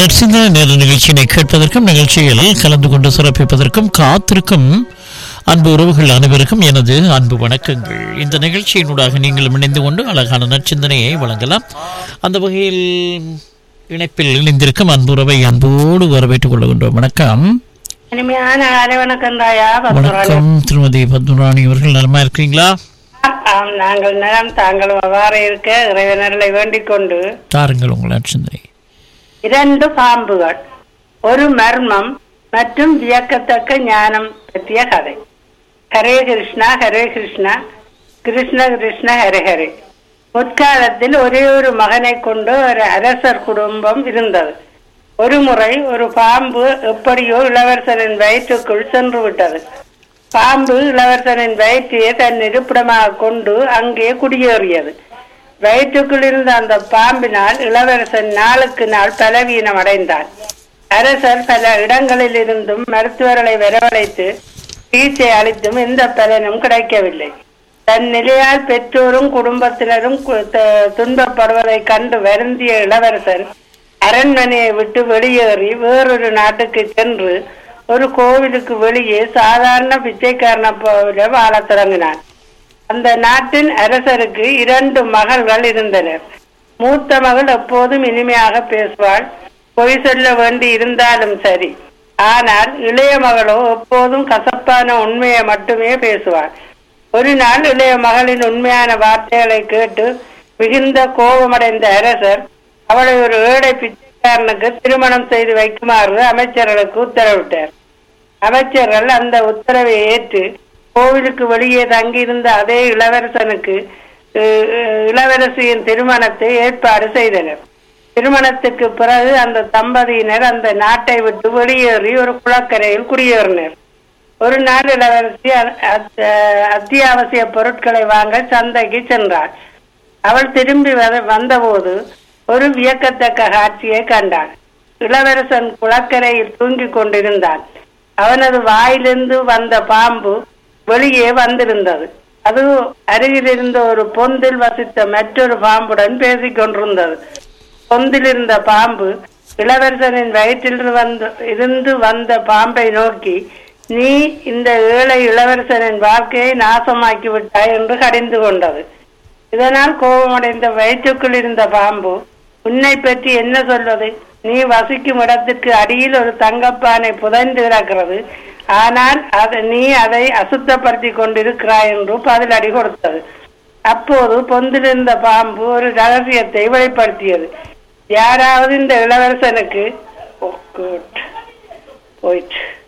நற்சிந்தனை நேர நிகழ்ச்சியினை கேட்பதற்கும் நிகழ்ச்சியில் கலந்து கொண்டு சிறப்பிப்பதற்கும் காத்திருக்கும் அன்பு உறவுகள் அனைவருக்கும் எனது அன்பு வணக்கங்கள் இந்த நிகழ்ச்சியினூடாக நீங்கள் இணைந்து கொண்டு அழகான நற்சிந்தனையை வழங்கலாம் அந்த வகையில் இணைப்பில் இணைந்திருக்கும் அன்பு உறவை அன்போடு வரவேற்றுக் கொள்கின்றோம் வணக்கம் இனிமையான காலை வணக்கம் தாயா பத்மராணி வணக்கம் திருமதி பத்மராணி அவர்கள் நலமா இருக்கிறீங்களா ஆம் நாங்கள் நலம் தாங்கள் அவ்வாறு இருக்க இறைவனர்களை வேண்டிக் கொண்டு தாருங்கள் உங்கள் நற்சிந்தனை இரண்டு பாம்புகள் ஒரு மர்மம் மற்றும் வியக்கத்தக்க ஞானம் பற்றிய கதை ஹரே கிருஷ்ணா ஹரே கிருஷ்ணா கிருஷ்ண கிருஷ்ண ஹரே ஹரே முற்காலத்தில் ஒரே ஒரு மகனை கொண்டு ஒரு அரசர் குடும்பம் இருந்தது ஒரு முறை ஒரு பாம்பு எப்படியோ இளவரசரின் வயிற்றுக்குள் சென்று விட்டது பாம்பு இளவரசனின் வயிற்றையே தன் இருப்பிடமாக கொண்டு அங்கே குடியேறியது வயிற்றுக்குள் இருந்த அந்த பாம்பினால் இளவரசன் நாளுக்கு நாள் பலவீனம் அடைந்தான் அரசர் பல இடங்களில் இருந்தும் மருத்துவர்களை வரவழைத்து சிகிச்சை அளித்தும் எந்த பலனும் கிடைக்கவில்லை தன் நிலையால் பெற்றோரும் குடும்பத்தினரும் கு- த- துன்பப்படுவதை கண்டு வருந்திய இளவரசன் அரண்மனையை விட்டு வெளியேறி வேறொரு நாட்டுக்கு சென்று ஒரு கோவிலுக்கு வெளியே சாதாரண பிச்சைக்காரனை போல வாழத் தொடங்கினான் அந்த நாட்டின் அரசருக்கு இரண்டு மகள்கள் இருந்தனர் மூத்த மகள் எப்போதும் இனிமையாக பேசுவாள் பொய் சொல்ல வேண்டி இருந்தாலும் சரி ஆனால் இளைய மகளோ எப்போதும் கசப்பான உண்மையை மட்டுமே பேசுவாள் ஒரு நாள் இளைய மகளின் உண்மையான வார்த்தைகளை கேட்டு மிகுந்த கோபமடைந்த அரசர் அவளை ஒரு ஏழை பிச்சைக்காரனுக்கு திருமணம் செய்து வைக்குமாறு அமைச்சர்களுக்கு உத்தரவிட்டார் அமைச்சர்கள் அந்த உத்தரவை ஏற்று கோவிலுக்கு வெளியே தங்கியிருந்த அதே இளவரசனுக்கு அஹ், அஹ், இளவரசியின் திருமணத்தை ஏற்பாடு செய்தனர் திருமணத்துக்கு பிறகு அந்த தம்பதியினர் அந்த நாட்டை விட்டு வெளியேறி ஒரு குளக்கரையில் குடியேறினர் ஒரு நாள் இளவரசி அ- அத்- அத்தியாவசிய பொருட்களை வாங்க சந்தைக்கு சென்றாள் அவள் திரும்பி வர- வந்தபோது ஒரு வியக்கத்தக்க காட்சியை கண்டாள் இளவரசன் குளக்கரையில் தூங்கிக் கொண்டிருந்தான் அவனது வாயிலிருந்து வந்த பாம்பு வெளியே வந்திருந்தது அது அருகில் இருந்த ஒரு பொந்தில் வசித்த மற்றொரு பாம்புடன் பேசிக் கொண்டிருந்தது பொந்தில் இருந்த பாம்பு இளவரசனின் வயிற்றில் வந்து இருந்து வந்த பாம்பை நோக்கி நீ இந்த ஏழை இளவரசனின் வாழ்க்கையை நாசமாக்கி விட்டாய் என்று கடிந்து கொண்டது இதனால் கோபமடைந்த வயிற்றுக்குள் இருந்த பாம்பு உன்னை பற்றி என்ன சொல்வது நீ வசிக்கும் இடத்திற்கு அடியில் ஒரு தங்கப்பானை புதைந்து கிடக்கிறது ஆனால் அது நீ அதை அசுத்தப்படுத்தி கொண்டிருக்கிறாய் என்று பதிலடி கொடுத்தது அப்போது பொந்திலிருந்த பாம்பு ஒரு ரகசியத்தை வெளிப்படுத்தியது யாராவது இந்த இளவரசனுக்கு Oh, good. போயிட்டு